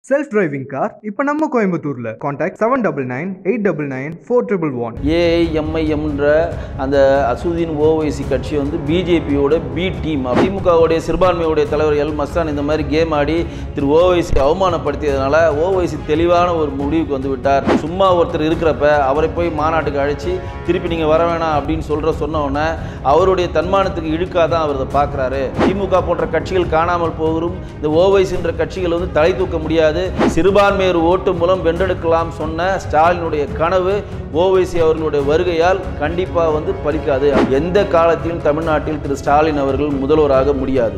self driving car இப்போ நம்ம கோயம்புத்தூர்ல contact seven double nine eight double nine four triple one ஏஐஎம்ஐஎம்ன்ற அந்த அசுதீன் ஓவைசி கட்சி வந்து பிஜேபியோட பி டீம் திமுகவுடைய சிறுபான்மையுடைய தலைவர் எல் மஸ்தான் இந்த மாதிரி கேம் ஆடி திரு ஓவைசி அவமானப்படுத்தியதுனால ஓவைசி தெளிவான ஒரு முடிவுக்கு வந்து விட்டார் சும்மா ஒருத்தர் இருக்கிறப்ப அவரை போய் மாநாட்டுக்கு அழைச்சி திருப்பி நீங்கள் வர வேணாம் அப்படின்னு சொல்கிற சொன்ன உடனே அவருடைய தன்மானத்துக்கு இழுக்காக தான் அவர் அதை பார்க்குறாரு திமுக போன்ற கட்சிகள் காணாமல் போகும் இந்த ஓவைசின்ற கட்சிகள் வந்து தலை தூக்க முடியாது சிறுபான்மையர் ஓட்டு மூலம் வென்றெடுக்கலாம் சொன்ன ஸ்டாலினுடைய கனவு ஓவைசி அவர்களுடைய வருகையால் கண்டிப்பாக வந்து பலிக்காது எந்த காலத்திலும் தமிழ்நாட்டில் திரு ஸ்டாலின் அவர்கள் முதல்வராக முடியாது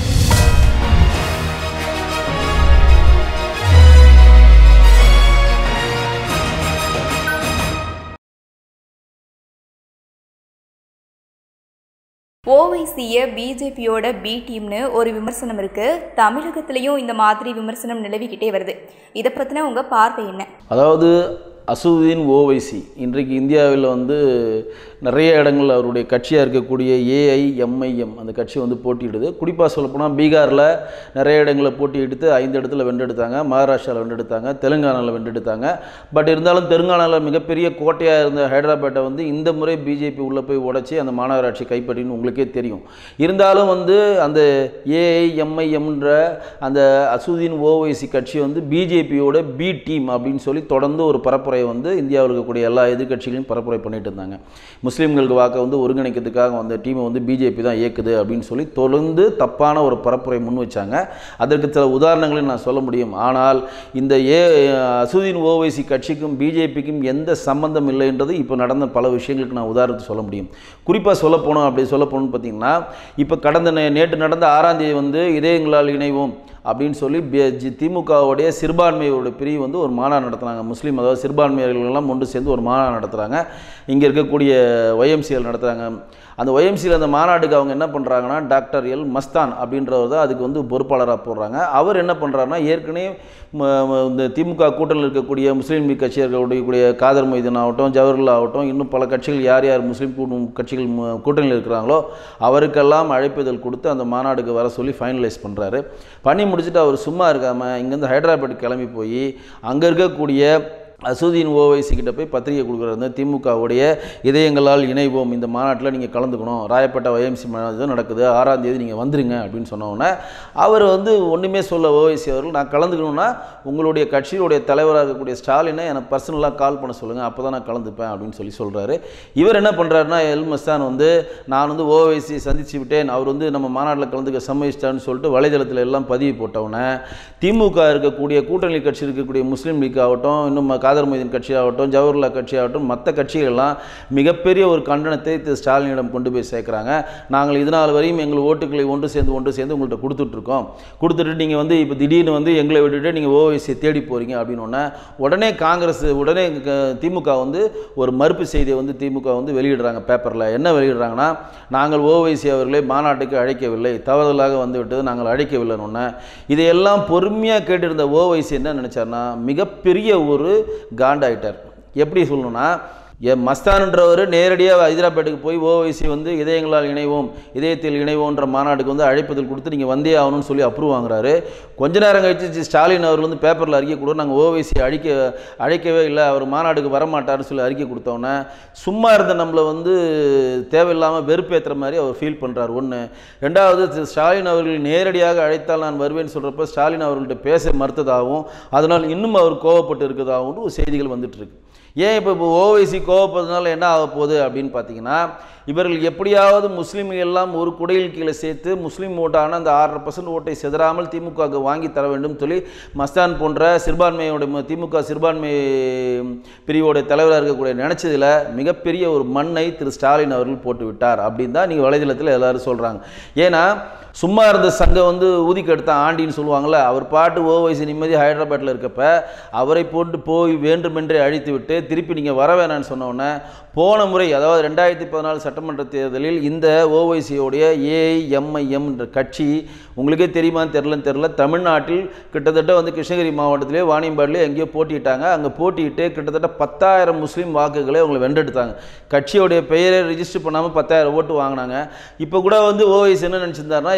ஓவைசிய பிஜேபியோட பி டீம்னு ஒரு விமர்சனம் இருக்கு தமிழகத்திலையும் இந்த மாதிரி விமர்சனம் நிலவிக்கிட்டே வருது இதை பத்தின உங்க பார்வை என்ன அதாவது அசுதீன் ஓவைசி இன்றைக்கு இந்தியாவில் வந்து நிறைய இடங்களில் அவருடைய கட்சியாக இருக்கக்கூடிய ஏஐஎம்ஐஎம் அந்த கட்சி வந்து போட்டியிடுது குறிப்பாக சொல்லப்போனால் பீகாரில் நிறைய இடங்களில் போட்டியிட்டு ஐந்து இடத்துல வென்றெடுத்தாங்க மகாராஷ்டிராவில் வென்றெடுத்தாங்க தெலுங்கானாவில் வென்றெடுத்தாங்க பட் இருந்தாலும் தெலுங்கானாவில் மிகப்பெரிய கோட்டையாக இருந்த ஹைதராபாத்தை வந்து இந்த முறை பிஜேபி உள்ளே போய் உடைச்சி அந்த மாநகராட்சி கைப்பற்றின்னு உங்களுக்கே தெரியும் இருந்தாலும் வந்து அந்த ஏஐஎம்ஐஎம்ன்ற அந்த அசுதீன் ஓவைசி கட்சி வந்து பிஜேபியோட பி டீம் அப்படின்னு சொல்லி தொடர்ந்து ஒரு பரப்புரை வந்து இந்தியாவில் இருக்கக்கூடிய எல்லா எதிர்க்கட்சிகளையும் பரப்புரை பண்ணிட்டு இருந்தாங்க முஸ்லீம்களுக்கு வாக்கை வந்து ஒருங்கிணைக்கிறதுக்காக வந்து டீமை வந்து பிஜேபி தான் இயக்குது அப்படின்னு சொல்லி தொடர்ந்து தப்பான ஒரு பரப்புரை முன் வச்சாங்க அதற்கு சில உதாரணங்களையும் நான் சொல்ல முடியும் ஆனால் இந்த ஏ அசுதீன் ஓவைசி கட்சிக்கும் பிஜேபிக்கும் எந்த சம்பந்தம் இல்லைன்றது இப்போ நடந்த பல விஷயங்களுக்கு நான் உதாரணத்தை சொல்ல முடியும் குறிப்பாக சொல்ல போனோம் அப்படி சொல்ல போகணும்னு பார்த்தீங்கன்னா இப்போ கடந்த நே- நேற்று நடந்த ஆறாம் தேதி வந்து இதயங்களால் இணைவோம் அப்படின்னு சொல்லி பி- ஜி- திமுகவுடைய சிறுபான்மையோட பிரிவு வந்து ஒரு மாநாடு நடத்துனாங்க முஸ்லீம் அதாவது சிறுபான்மையர்கள் எல்லாம் ஒன்று சேர்ந்து ஒரு மாநாடு நடத்துகிறாங்க இங்கே இருக்கக்கூடிய ஒய்எம்சிஎல் நடத்துகிறாங்க அந்த ஒய்எம்சியில் அந்த மாநாட்டுக்கு அவங்க என்ன பண்ணுறாங்கன்னா டாக்டர் எல் மஸ்தான் அப்படின்றவர் தான் அதுக்கு வந்து பொறுப்பாளராக போடுறாங்க அவர் என்ன பண்ணுறாருன்னா ஏற்கனவே ம- ம- இந்த திமுக கூட்டணியில் இருக்கக்கூடிய முஸ்லீம் லீக் கட்சியாக இருக்கக்கூடிய காதர் மொய்தீன் ஆகட்டும் ஜவஹர்லால் ஆகட்டும் இன்னும் பல கட்சிகள் யார் யார் முஸ்லீம் கூட்டம் கட்சிகள் மு- கூட்டணியில் இருக்கிறாங்களோ அவருக்கெல்லாம் அழைப்புதல் கொடுத்து அந்த மாநாடுக்கு வர சொல்லி ஃபைனலைஸ் பண்ணுறாரு பண்ணி முடிச்சுட்டு அவர் சும்மா இருக்காமல் இங்கேருந்து ஹைதராபாத் கிளம்பி போய் அங்கே இருக்கக்கூடிய அசுதீன் ஓவைசி கிட்ட போய் பத்திரிகை கொடுக்குறாரு திமுகவுடைய இதயங்களால் இணைவோம் இந்த மாநாட்டில் நீங்கள் கலந்துக்கணும் ராயப்பேட்டை ஒய்எம்சி மாநாடு நடக்குது ஆறாம் தேதி நீங்கள் வந்துருங்க அப்படின்னு சொன்ன உடனே அவர் வந்து ஒன்றுமே சொல்ல ஓவைசி அவர்கள் நான் கலந்துக்கணும்னா உங்களுடைய கட்சியுடைய தலைவராக இருக்கக்கூடிய ஸ்டாலினை எனக்கு பர்சனலாக கால் பண்ண சொல்லுங்கள் அப்போ தான் நான் கலந்துப்பேன் அப்படின்னு சொல்லி சொல்கிறாரு இவர் என்ன பண்ணுறாருன்னா எல் மஸ்தான் வந்து நான் வந்து ஓவைசி சந்திச்சு விட்டேன் அவர் வந்து நம்ம மாநாட்டில் கலந்துக்க சம்மதிச்சிட்டான்னு சொல்லிட்டு வலைதளத்தில் எல்லாம் பதிவு போட்டவுடனே திமுக இருக்கக்கூடிய கூட்டணி கட்சி இருக்கக்கூடிய முஸ்லீம் லீக் ஆகட்டும் இன்னும் காதர் மொய்தீன் கட்சி ஆகட்டும் ஜவஹர்லால் கட்சி ஆகட்டும் மற்ற கட்சிகள்லாம் மிகப்பெரிய ஒரு கண்டனத்தை திரு ஸ்டாலினிடம் கொண்டு போய் சேர்க்குறாங்க நாங்கள் இதனால் வரையும் எங்கள் ஓட்டுகளை ஒன்று சேர்ந்து ஒன்று சேர்ந்து உங்கள்கிட்ட கொடுத்துட்ருக்கோம் கொடுத்துட்டு நீங்கள் வந்து இப்போ திடீர்னு வந்து எங்களை விட்டுட்டு நீங்கள் ஓவைசியை தேடி போகிறீங்க அப்படின்னு உடனே உடனே காங்கிரஸ் உடனே க- திமுக வந்து ஒரு மறுப்பு செய்தியை வந்து திமுக வந்து வெளியிடுறாங்க பேப்பரில் என்ன வெளியிடுறாங்கன்னா நாங்கள் ஓவைசி அவர்களை மாநாட்டுக்கு அழைக்கவில்லை தவறுதலாக வந்து விட்டது நாங்கள் அழைக்கவில்லைன்னு ஒன்று இதையெல்லாம் பொறுமையாக கேட்டிருந்த ஓவைசி என்ன நினச்சார்னா மிகப்பெரிய ஒரு காண்டாயிட்டார் எப்படி சொல்லணும்னா என் மஸ்தான்ன்றவர் நேரடியாக ஹைதராபாத்துக்கு போய் ஓவைசி வந்து இதயங்களால் இணைவோம் இதயத்தில் இணைவோன்ற மாநாட்டுக்கு வந்து அழைப்பதில் கொடுத்து நீங்கள் வந்தே ஆகணும்னு சொல்லி அப்ரூவ் வாங்குறாரு கொஞ்ச நேரம் கழிச்சு ஸ்டாலின் அவர் வந்து பேப்பரில் அறிக்கை கொடு நாங்கள் ஓவைசி அழிக்க அழைக்கவே இல்லை அவர் மாநாட்டுக்கு வரமாட்டார்னு சொல்லி அறிக்கை கொடுத்தோன்னே சும்மா இருந்த நம்மளை வந்து தேவையில்லாமல் வெறுப்பேற்றுற மாதிரி அவர் ஃபீல் பண்ணுறார் ஒன்று ரெண்டாவது திரு ஸ்டாலின் அவர்கள் நேரடியாக அழைத்தால் நான் வருவேன்னு சொல்கிறப்ப ஸ்டாலின் அவர்கள்ட்ட பேச மறுத்ததாகவும் அதனால் இன்னும் அவர் கோவப்பட்டு இருக்கதாகவும் ஒரு செய்திகள் வந்துட்டு இருக்கு ஏன் இப்போ இப்போ ஓவைசி கோவப்படுறதுனால என்ன ஆக போகுது அப்படின்னு பார்த்தீங்கன்னா இவர்கள் எப்படியாவது முஸ்லீம்கள் எல்லாம் ஒரு குடையில் கீழே சேர்த்து முஸ்லீம் ஓட்டான அந்த ஆறரை பர்சன்ட் ஓட்டை சிதறாமல் திமுகவுக்கு வாங்கி தர வேண்டும் சொல்லி மஸ்தான் போன்ற சிறுபான்மையோட ம- திமுக சிறுபான்மை பிரிவோட தலைவராக இருக்கக்கூடிய நினச்சதில் மிகப்பெரிய ஒரு மண்ணை திரு ஸ்டாலின் அவர்கள் போட்டு விட்டார் அப்படின்னு தான் நீங்கள் வலைதளத்தில் எல்லாரும் சொல்கிறாங்க ஏன்னா சும்மா இருந்த சங்கம் வந்து ஊதிக்கு எடுத்த ஆண்டின்னு சொல்லுவாங்கள்ல அவர் பாட்டு ஓவைசி நிம்மதி ஹைதராபாத்தில் இருக்கப்ப அவரை போட்டு போய் வேண்டுமென்றே அழித்து விட்டு திருப்பி நீங்கள் வர வேணாம்னு சொன்ன உடனே போன முறை அதாவது ரெண்டாயிரத்தி பதினாலு சட்டமன்ற தேர்தலில் இந்த ஓவைசியோடைய ஏஐஎம்ஐஎம் என்ற கட்சி உங்களுக்கே தெரியுமான்னு தெரிலன்னு தெரில தமிழ்நாட்டில் கிட்டத்தட்ட வந்து கிருஷ்ணகிரி மாவட்டத்திலே வாணியம்பாடிலே எங்கேயோ போட்டியிட்டாங்க அங்கே போட்டியிட்டு கிட்டத்தட்ட பத்தாயிரம் முஸ்லீம் வாக்குகளை அவங்களை வென்றெடுத்தாங்க கட்சியோடைய பெயரை ரிஜிஸ்டர் பண்ணாமல் பத்தாயிரம் ஓட்டு வாங்கினாங்க இப்போ கூட வந்து ஓவைசி என்ன நினச்சிருந்தாருன்னா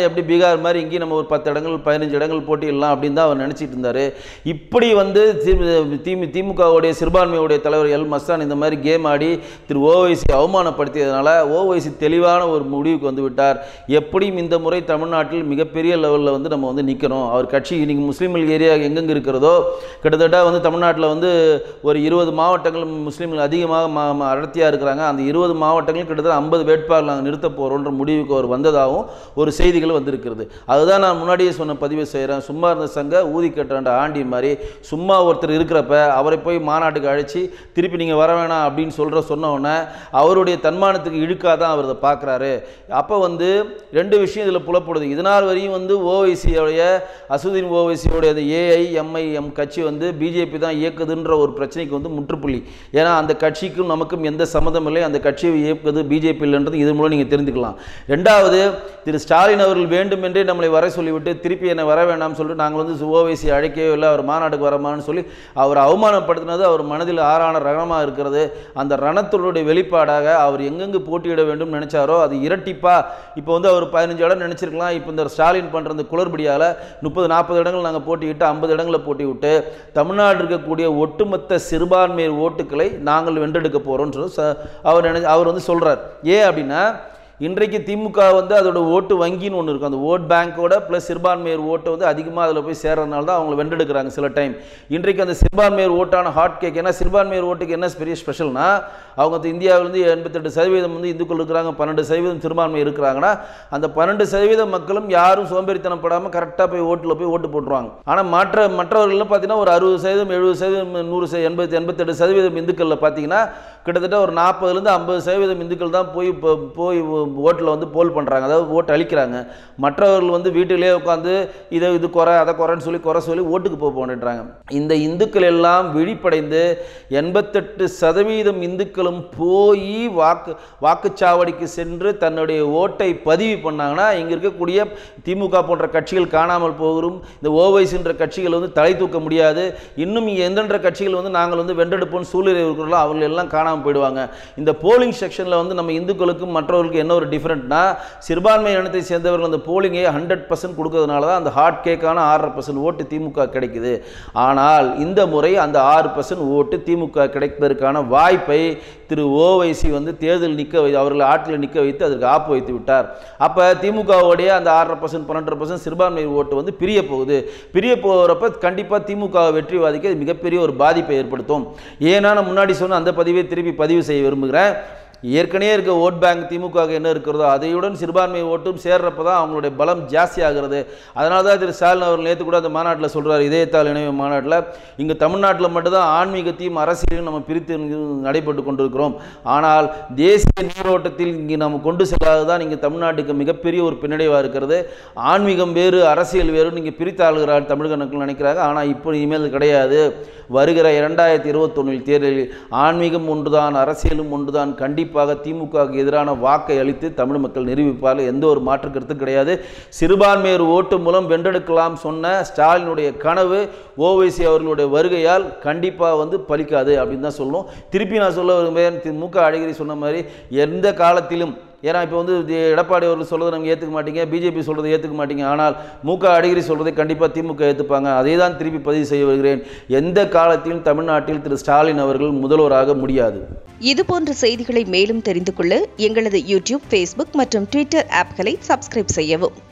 எப்படி பீகார் மாதிரி இங்கேயும் நம்ம ஒரு பத்து இடங்கள் பதினஞ்சு இடங்கள் போட்டியிடலாம் அப்படின்னு தான் அவர் நினச்சிட்டு இருந்தார் இப்படி வந்து தி- திமு திமுகவுடைய சிறுபான்மையுடைய தலைவர் எல் மஸ்தான் இந்த மாதிரி கேம் ஆடி திரு ஓவைசி அவமானப்படுத்தியதுனால ஓவைசி தெளிவான ஒரு முடிவுக்கு வந்து விட்டார் எப்படியும் இந்த முறை தமிழ்நாட்டில் மிகப்பெரிய லெவலில் வந்து நம்ம வந்து நிற்கணும் அவர் கட்சி இன்னைக்கு முஸ்லீம்கள் ஏரியா எங்கெங்கே இருக்கிறதோ கிட்டத்தட்ட வந்து தமிழ்நாட்டில் வந்து ஒரு இருபது மாவட்டங்கள் முஸ்லீம்கள் அதிகமாக மா மா- அடர்த்தியாக இருக்கிறாங்க அந்த இருபது மாவட்டங்கள் கிட்டத்தட்ட ஐம்பது வேட்பாளர் நாங்கள் நிறுத்த போகிறோன்ற முடிவுக்கு அவர் வந்ததாகவும் ஒரு செய்திகள் வந்திருக்கிறது அதுதான் நான் முன்னாடியே சொன்ன பதிவு செய்கிறேன் சும்மா இருந்த சங்க ஊதி கட்டுற ஆண்டி மாதிரி சும்மா ஒருத்தர் இருக்கிறப்ப அவரை போய் மாநாட்டுக்கு அழைச்சி திருப்பி நீங்கள் வர வேணாம் அப்படின்னு சொல்கிற சொன்ன உடனே அவருடைய தன்மானத்துக்கு இழுக்காக தான் அவர் அதை பார்க்குறாரு அப்போ வந்து ரெண்டு விஷயம் இதில் புலப்படுது இதனால் வரையும் வந்து ஓவைசியோடைய அசுதீன் ஓவைசியோடைய அந்த ஏஐ எம்ஐஎம் கட்சி வந்து பிஜேபி தான் இயக்குதுன்ற ஒரு பிரச்சனைக்கு வந்து முற்றுப்புள்ளி ஏன்னா அந்த கட்சிக்கும் நமக்கும் எந்த சம்மந்தம் இல்லை அந்த கட்சியை இயக்குது பிஜேபி இல்லைன்றது இது மூலம் நீங்கள் தெரிஞ்சுக்கலாம் ரெண்டாவது திரு ஸ்டாலின் அவர்கள் வேண்டுமென்றே நம்மளை வர சொல்லிவிட்டு திருப்பி என்னை வர வேண்டாம்னு சொல்லிட்டு நாங்கள் வந்து ஓவைசி அழைக்கவே இல்லை அவர் மாநாட்டுக்கு வரமான்னு சொல்லி அவர் அவமானப்படுத்தினது அவர் மனதில் ஆறான ரணமாக இருக்கிறது அந்த ரணத்தினுடைய வெளிப்பாடாக அவர் எங்கெங்கு போட்டியிட வேண்டும் நினைச்சாரோ அது இரட்டிப்பா இப்போ வந்து அவர் பதினஞ்சு இடம் நினைச்சிருக்கலாம் இப்போ இந்த ஸ்டாலின் பண்ணுற இந்த குளறுபடியால் முப்பது நாற்பது இடங்கள் நாங்கள் போட்டியிட்டு ஐம்பது இடங்களை போட்டி விட்டு தமிழ்நாடு இருக்கக்கூடிய ஒட்டுமொத்த சிறுபான்மையர் ஓட்டுக்களை நாங்கள் வென்றெடுக்க போகிறோம்னு சொல்லி ச- அவர் நினை அவர் வந்து சொல்கிறார் ஏன் அப்படின்னா இன்றைக்கு திமுக வந்து அதோட ஓட்டு வங்கின்னு ஒன்று இருக்கும் அந்த ஓட் பேங்கோட ப்ளஸ் சிறுபான்மையர் ஓட்டை வந்து அதிகமாக அதில் போய் சேர்றதுனால தான் அவங்களை வென்றெடுக்கிறாங்க சில டைம் இன்றைக்கு அந்த சிறுபான்மையர் ஓட்டான ஹாட் கேக் ஏன்னா சிறுபான்மையர் ஓட்டுக்கு என்ன பெரிய ஸ்பெஷல்னா அவங்க வந்து இந்தியாவிலேருந்து எண்பத்தெட்டு சதவீதம் வந்து இந்துக்கள் இருக்கிறாங்க பன்னெண்டு சதவீதம் சிறுபான்மை இருக்கிறாங்கன்னா அந்த பன்னெண்டு சதவீத மக்களும் யாரும் சோம்பேறித்தனம் படாமல் கரெக்டாக போய் ஓட்டில் போய் ஓட்டு போட்டுருவாங்க ஆனால் மற்ற மற்றவர்கள் பார்த்தீங்கன்னா ஒரு அறுபது சதவீதம் எழுபது சதவீதம் நூறு சதவீதம் எண்பத்தி எண்பத்தெட்டு சதவீதம் இந்துக்களில் பார்த்தீங்கன்னா கிட்டத்தட்ட ஒரு நாற்பதுலேருந்து ஐம்பது சதவீதம் இந்துக்கள் தான் போய் இப்போ போய் ஓட்டில் வந்து போல் பண்ணுறாங்க அதாவது ஓட்டு அளிக்கிறாங்க மற்றவர்கள் வந்து வீட்டிலே உட்காந்து இதை இது குறை அதை குறைன்னு சொல்லி குறை சொல்லி ஓட்டுக்கு போக போன்றாங்க இந்த இந்துக்கள் எல்லாம் விழிப்படைந்து எண்பத்தெட்டு சதவீதம் இந்துக்களும் போய் வாக்கு வாக்குச்சாவடிக்கு சென்று தன்னுடைய ஓட்டை பதிவு பண்ணாங்கன்னா இங்கே இருக்கக்கூடிய திமுக போன்ற கட்சிகள் காணாமல் போகிறோம் இந்த ஓவைசின்ற கட்சிகள் வந்து தலை தூக்க முடியாது இன்னும் இங்கே எந்தெந்த கட்சிகள் வந்து நாங்கள் வந்து வென்றெடுப்போம் சூழ்நிலை இருக்கிறோம் அவர்கள் எல்லாம் காணாமல் போயிடுவாங்க இந்த போலிங் செக்ஷனில் வந்து நம்ம இந்துக்களுக்கும் மற்றவர்களுக்கும் என்ன ஒரு டிஃப்ரெண்ட்னா சிறுபான்மை இனத்தை சேர்ந்தவர்கள் அந்த போலிங்கை ஹண்ட்ரட் பர்சன்ட் கொடுக்கறதுனால தான் அந்த ஹார்ட் கேக்கான ஆறரை பர்சன்ட் ஓட்டு திமுக கிடைக்குது ஆனால் இந்த முறை அந்த ஆறு பர்சன்ட் ஓட்டு திமுக கிடைப்பதற்கான வாய்ப்பை திரு ஓவைசி வந்து தேர்தல் நிற்க வை அவர்களை ஆற்றில் நிற்க வைத்து அதற்கு ஆப்பு வைத்து விட்டார் அப்போ திமுகவுடைய அந்த ஆறரை பர்சன்ட் பன்னெண்டரை பர்சன்ட் சிறுபான்மை ஓட்டு வந்து பிரிய போகுது பிரிய போகிறப்ப கண்டிப்பாக திமுக வெற்றிவாதிக்கு அது மிகப்பெரிய ஒரு பாதிப்பை ஏற்படுத்தும் ஏன்னா நான் முன்னாடி சொன்ன அந்த பதிவை திருப்பி பதிவு செய்ய விரும்புகிறேன் ஏற்கனவே இருக்க ஓட் பேங்க் திமுக என்ன இருக்கிறதோ அதையுடன் சிறுபான்மை ஓட்டும் சேர்றப்ப தான் அவங்களுடைய பலம் ஜாஸ்தி ஆகிறது அதனால தான் திரு ஸ்டாலின் அவர் நேற்று கூட அந்த மாநாட்டில் சொல்கிறார் இதயத்தால் இணைவு மாநாட்டில் இங்கே தமிழ்நாட்டில் மட்டும்தான் ஆன்மீகத்தையும் அரசியலையும் நம்ம பிரித்து நடைபெற்று கொண்டிருக்கிறோம் ஆனால் தேசிய நீரோட்டத்தில் இங்கே நம்ம கொண்டு செல்லாது தான் இங்கே தமிழ்நாட்டுக்கு மிகப்பெரிய ஒரு பின்னடைவாக இருக்கிறது ஆன்மீகம் வேறு அரசியல் வேறு நீங்கள் பிரித்தாளுகிறார் தமிழக மக்கள் நினைக்கிறாங்க ஆனால் இப்போ இனிமேல் கிடையாது வருகிற இரண்டாயிரத்தி இருபத்தொன்னில் தேர்தலில் ஆன்மீகம் ஒன்றுதான் அரசியலும் ஒன்றுதான் கண்டிப்பாக திமுகவுக்கு எதிரான வாக்கை அளித்து தமிழ் மக்கள் நிரூபிப்பார்கள் எந்த ஒரு மாற்று கருத்தும் கிடையாது சிறுபான்மையர் ஓட்டு மூலம் வென்றெடுக்கலாம் சொன்ன ஸ்டாலினுடைய கனவு ஓவைசி அவர்களுடைய வருகையால் கண்டிப்பாக வந்து பலிக்காது அப்படின்னு தான் சொல்லணும் திருப்பி நான் சொல்ல விரும்புகிறேன் திரு மு க அழகிரி சொன்ன மாதிரி எந்த காலத்திலும் ஏன்னா இப்போ வந்து தி- எடப்பாடி அவர்கள் சொல்றதை நம்ம ஏற்றுக்க மாட்டீங்க பிஜேபி சொல்றதை ஏற்றுக்க மாட்டீங்க ஆனால் மு க அழகிரி சொல்றதை கண்டிப்பாக திமுக ஏற்றுப்பாங்க அதை தான் திருப்பி பதிவு செய்ய வருகிறேன் எந்த காலத்திலும் தமிழ்நாட்டில் திரு ஸ்டாலின் அவர்கள் முதல்வராக முடியாது இதுபோன்ற செய்திகளை மேலும் தெரிந்து கொள்ள எங்களது யூடியூப் ஃபேஸ்புக் மற்றும் ட்விட்டர் ஆப்களை சப்ஸ்கிரைப் செய்யவும்